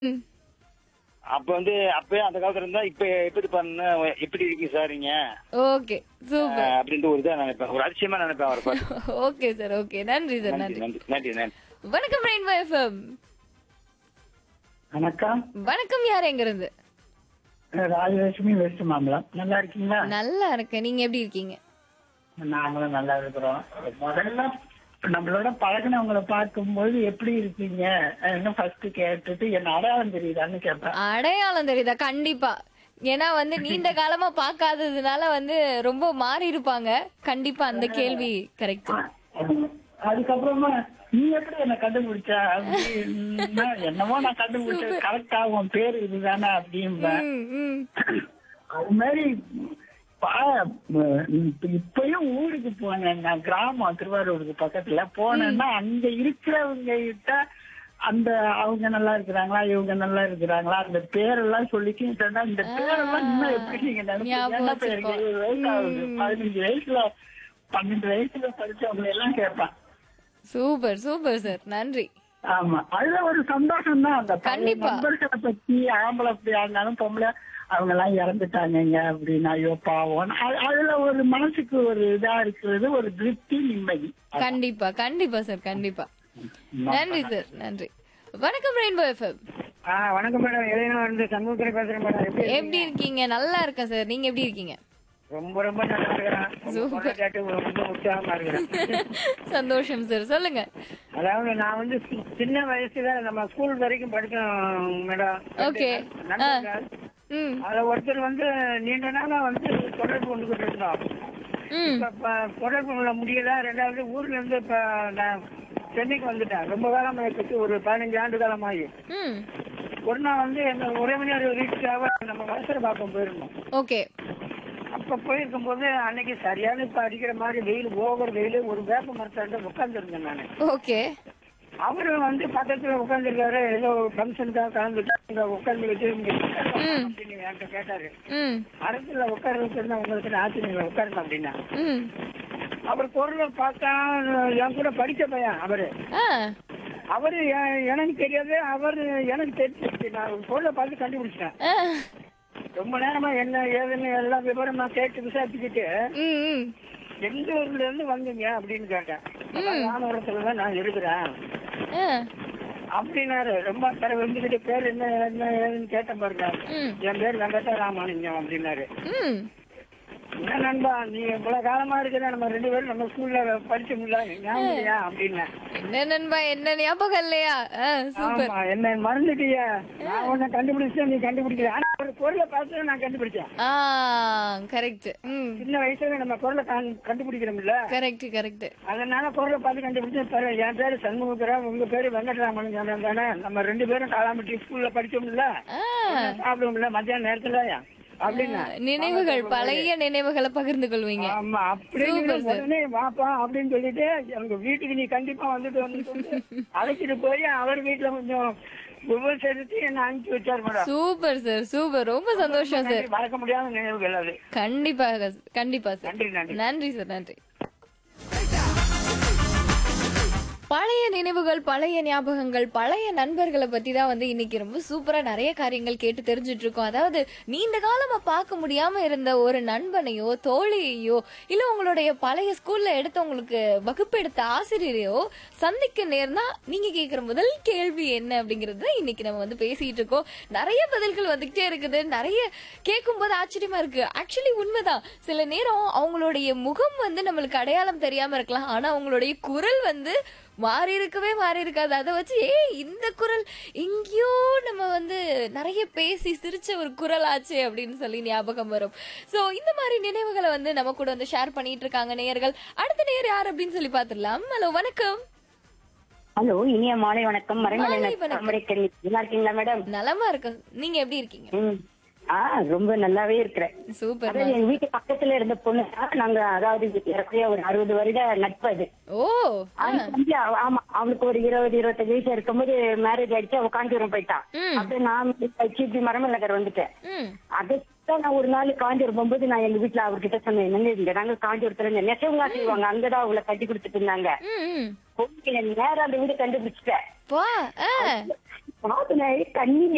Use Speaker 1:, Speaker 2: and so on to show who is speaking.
Speaker 1: ம்.
Speaker 2: அப்ப வந்து அப்பயே அந்த காலத்துல இருந்தா இப்ப எப்படி பண்ண எப்படி இருக்கீங்க சார் நீங்க
Speaker 1: ஓகே சூப்பர்
Speaker 2: அஹ் அப்படின்ட்டு ஒரு இதா நினைப்பேன் ஒரு அதிசயமா நினைப்பேன் அவரை பார்த்து
Speaker 1: ஓகே சார் ஓகே நன்றி சார்
Speaker 2: நன்றி
Speaker 1: நன்றி
Speaker 2: நன்றி நன்றி நன்றி
Speaker 1: வணக்கம் ரெயின்போ எஃப்எம்
Speaker 3: வணக்கம்
Speaker 1: வணக்கம் யார் எங்க இருந்து
Speaker 3: ராஜலட்சுமி வெஸ்ட் மாம்பலம் நல்லா இருக்கீங்களா
Speaker 1: நல்லா இருக்கேன் நீங்க எப்படி இருக்கீங்க
Speaker 3: நாங்களும் நல்லா இருக்கிறோம் முதல்ல நம்மளோட பழகினவங்களை பார்க்கும்போது எப்படி இருக்கீங்க ஃபர்ஸ்ட் கேட்டுட்டு என்ன அடையாளம் தெரியுதான்னு கேட்பேன்
Speaker 1: அடையாளம் தெரியுதா கண்டிப்பா ஏன்னா வந்து நீண்ட காலமா பார்க்காததுனால வந்து ரொம்ப மாறி இருப்பாங்க கண்டிப்பா அந்த கேள்வி கரெக்ட்
Speaker 3: அதுக்கப்புறமா நீ எப்படி என்ன கண்டுபிடிச்ச அப்படின்னா என்னமோ நான் கண்டுபிடிச்சது கரெக்டா உன் பேரு இதுதானே அப்படிம்பேன் அது மாதிரி பா- இப்ப- இப்பயும் ஊருக்கு போனேன் நான் கிராமம் திருவாரூருக்கு பக்கத்துல போனேன்னா அங்க இருக்கிறவங்க கிட்ட அந்த அவங்க நல்லா இருக்கிறாங்களா இவங்க நல்லா இருக்கிறாங்களா அந்த பேரெல்லாம் சொல்லிக்கிட்டேன்னா இந்த பேரெல்லாம் இன்னும் எப்படி நீங்க
Speaker 1: ஞாபகம்
Speaker 3: நினைப்பீங்க என்ன பேருக்கு
Speaker 1: வச்சிருக்கோம்.
Speaker 3: இருபது வயசு ஆகுது பதினஞ்சு வயசுல பன்னெண்டு வயசுல படிச்சவங்க எல்லாம் கேட்பான்
Speaker 1: சூப்பர் சூப்பர் சார் நன்றி
Speaker 3: ஆமா அதுல ஒரு சந்தோஷம் தான் அந்த பழைய
Speaker 1: கண்டிப்பா.
Speaker 3: நண்பர்களை பத்தி ஆம்பளை அப்படியா இருந்தாலும் பொம்பளை அவங்க எல்லாம் இறந்துட்டாங்கங்க அப்படின்னா ஐயோ பாவம் அது- அதுல ஒரு மனசுக்கு ஒரு இதா இருக்கிறது ஒரு திருப்தி நிம்மதி
Speaker 1: கண்டிப்பா கண்டிப்பா சார் கண்டிப்பா நன்றி சார் நன்றி வணக்கம் ரெயின்போ எஃப்எம்
Speaker 4: ஆ வணக்கம் மேடம் இளைஞர் வந்து சண்முகத்துறை பேசுறேன் மேடம் எப்படி
Speaker 1: எப்படி இருக்கீங்க நல்லா இருக்கேன் சார் நீங்க எப்படி இருக்கீங்க
Speaker 4: ரொம்ப ரொம்ப நல்லா இருக்கிறேன் உங்க குரலை கேட்டு ரொம்ப உற்சாகமா இருக்கிறேன்
Speaker 1: சந்தோஷம் சார் சொல்லுங்க
Speaker 4: அதாவது நான் வந்து சி- சின்ன வயசுல நம்ம ஸ்கூல் வரைக்கும் படிச்சோம் மேடம்
Speaker 1: Okay.
Speaker 4: நண்பர்கள்.
Speaker 1: ம்
Speaker 4: அதுல ஒருத்தர் வந்து நீண்ட நாளா வந்து தொடர்பு கொண்டுகிட்டு இருந்தோம்
Speaker 1: ம்
Speaker 4: இப்ப இப்ப தொடர்பு கொள்ள முடியல ரெண்டாவது ஊர்ல இருந்து இப்ப நான் சென்னைக்கு வந்துட்டேன் ரொம்ப காலம் ஆயிடுச்சு ஒரு பதினஞ்சு ஆண்டு காலமாகி
Speaker 1: ம்
Speaker 4: ஒரு நாள் வந்து எங்க உறவினர் வீட்டுக்காக நம்ம வளசர பாக்கம் போயிருந்தோம்
Speaker 1: ஓகே
Speaker 4: அப்ப போயிருக்கும் போது அன்னைக்கு சரியான இப்ப அடிக்கிற மாதிரி வெயில் ஓவர் வெயில் ஒரு வேப்ப மரத்தாண்ட உட்கார்ந்துருந்தேன் நானு
Speaker 1: ஓகே
Speaker 4: அவரு வந்து பக்கத்துல உட்கார்ந்துருக்காரு ஏதோ ஃபங்க்ஷனுக்காக கலந்துட்டு உட்கார்ந்து வச்சு இங்க உட்காருங்க அப்படின்னு என்கிட்ட கேட்டாரு
Speaker 1: ம்
Speaker 4: அரசுல உட்கார வச்சிருந்தா உங்களுக்கு ஆச்சு நீங்க உட்காருங்க அப்படின்னா
Speaker 1: ம்
Speaker 4: அவர் பொருளை பார்த்தா என் கூட படிச்ச பையன் அவரு
Speaker 1: ஆ
Speaker 4: அவரு எ- எனக்கு தெரியாது அவர் எனக்கு தெரிஞ்சிருச்சு நான் பொருளை பார்த்து கண்டுபிடிச்சிட்டேன்
Speaker 1: ஆ.
Speaker 4: ரொம்ப நேரமா என்ன ஏதுன்னு எல்லா விவரமா கேட்டு விசாரிச்சுக்கிட்டு
Speaker 1: ம் ம்
Speaker 4: எந்த ஊர்ல இருந்து வந்தீங்க அப்படின்னு கேட்டேன் ராமபுரத்துல தான் நான் இருக்கிறேன்
Speaker 1: ஆ
Speaker 4: அப்படின்னாரு ரொம்ப தர வந்துகிட்டு பேர் என்ன என்ன ஏதுன்னு கேட்டேன் பாருங்க
Speaker 1: ம்
Speaker 4: என் பேர் வெங்கட்ட ராமானுஜம் அப்படின்னாரு
Speaker 1: ம்
Speaker 4: என்ன நண்பா நீ இவ்வளவு காலமா இருக்கிற நம்ம ரெண்டு பேரும் நம்ம ஸ்கூல்ல படிச்சோம்ல ஞாபகம் இல்லையா அப்படின்னேன்
Speaker 1: என்ன நண்பா என்ன ஞாபகம் இல்லையா ஆ சூப்பர்
Speaker 4: ஆமா என்ன மறந்துட்டியா நான் உன்னை கண்டுபிடிச்சேன் நீ கண்டுபிடிக்கல ஆனா ஒரு பொருளை பார்த்து நான் கண்டுபிடிச்சேன்
Speaker 1: ஆ கரெக்ட் ம்
Speaker 4: சின்ன வயசுல நம்ம பொருளை கண்- கண்டுபிடிக்கிறோம்ல
Speaker 1: கரெக்ட் கரெக்ட்
Speaker 4: அதனால பொருளை பார்த்து கண்டுபிடிச்சு பாரு என் பேரு சண்முகரா உங்க பேரு வெங்கட்ராமன் சொன்னேன் தானே நம்ம ரெண்டு பேரும் காலாம்பட்டி ஸ்கூல்ல படிச்சோம்ல
Speaker 1: ஆ
Speaker 4: சாப்பிடுவோம்ல மத்தியான நேரத்துல அப்படின்னா
Speaker 1: நினைவுகள் பழைய நினைவுகளை பகிர்ந்து கொள்வீங்க
Speaker 4: ஆமா அப்படின்னு உடனே வாப்பா அப்படின்னு சொல்லிட்டு எங்க வீட்டுக்கு நீ கண்டிப்பா வந்துட்டு வந்து சொல்லி அழைச்சிட்டு போய் அவர் வீட்டுல கொஞ்சம் விமர்சனத்தை என்ன அனுப்பிச்சு வச்சாரு மேடம்
Speaker 1: சூப்பர் சார் சூப்பர் ரொம்ப சந்தோஷம் சார்
Speaker 4: மறக்க முடியாத நினைவுகள் அது
Speaker 1: கண்டிப்பாக கண்டிப்பா சார்
Speaker 4: நன்றி நன்றி
Speaker 1: நன்றி சார் நன்றி பழைய நினைவுகள் பழைய ஞாபகங்கள் பழைய நண்பர்களை பத்தி தான் வந்து இன்னைக்கு ரொம்ப சூப்பரா நிறைய காரியங்கள் கேட்டு தெரிஞ்சுட்டு இருக்கோம் அதாவது நீண்ட காலமா பார்க்க முடியாம இருந்த ஒரு நண்பனையோ தோழியையோ இல்ல உங்களுடைய பழைய ஸ்கூல்ல எடுத்த உங்களுக்கு வகுப்பு எடுத்த ஆசிரியரையோ சந்திக்க நேர்ந்தா நீங்க கேக்குற முதல் கேள்வி என்ன அப்படிங்கறது தான் இன்னைக்கு நம்ம வந்து பேசிட்டு இருக்கோம் நிறைய பதில்கள் வந்துகிட்டே இருக்குது நிறைய கேட்கும் போது ஆச்சரியமா இருக்கு ஆக்சுவலி உண்மைதான் சில நேரம் அவங்களுடைய முகம் வந்து நம்மளுக்கு அடையாளம் தெரியாம இருக்கலாம் ஆனா அவங்களுடைய குரல் வந்து மாறி இருக்கவே மாறி இருக்காது அதை வச்சு ஏய் இந்த குரல் எங்கேயோ நம்ம வந்து நிறைய பேசி சிரிச்ச ஒரு குரல் ஆச்சு அப்படின்னு சொல்லி ஞாபகம் வரும் சோ இந்த மாதிரி நினைவுகளை வந்து நம்ம கூட வந்து ஷேர் பண்ணிட்டு இருக்காங்க நேயர்கள் அடுத்த நேயர் யார் அப்படின்னு சொல்லி பாத்துடலாம் ஹலோ வணக்கம்
Speaker 5: ஹலோ இனிய மாலை வணக்கம் மறைமலை
Speaker 1: மாலை வணக்கம்.
Speaker 5: தாமரைக்கணி நல்லா இருக்கீங்களா மேடம்
Speaker 1: நலமா இருக்கு நீங்க எப்படி இருக்கீங்க
Speaker 5: ம். ஆ ரொம்ப நல்லாவே இருக்கிறேன்
Speaker 1: சூப்பர்
Speaker 5: அதாவது எங்க வீட்டு பக்கத்துல இருந்த பொண்ணு தான் நாங்க அதாவது ஏறக்குறைய ஒரு அறுபது வருட நட்பு அது
Speaker 1: ஓ
Speaker 5: அவனுக்கு வந்து அவ- ஆமா அவனுக்கு ஒரு இருபது இருபத்தஞ்சு வயசு இருக்கும்போது மேரேஜ் ஆயிடுச்சு அவ காஞ்சிபுரம் போயிட்டான்
Speaker 1: ம்.
Speaker 5: அப்படியே நான் இப்படி மரமல் நகர் வந்துட்டேன்
Speaker 1: ம்
Speaker 5: அதுதான் நான் ஒரு நாள் காஞ்சிபுரம் போகும்போது நான் எங்க வீட்டுல அவர்கிட்ட சொன்னேன் என்னங்க இங்க நாங்க காஞ்சிபுரத்துல இருந்து நெசவுங்களா செய்வாங்க அங்கதான் அவங்கள கட்டி கொடுத்துட்டு இருந்தாங்க
Speaker 1: ம் ம்
Speaker 5: நேரம் அந்த வீடு கண்டுபிடிச்சிட்டேன்
Speaker 1: வா ஆ
Speaker 5: பாத்து நான் கண்ணீர்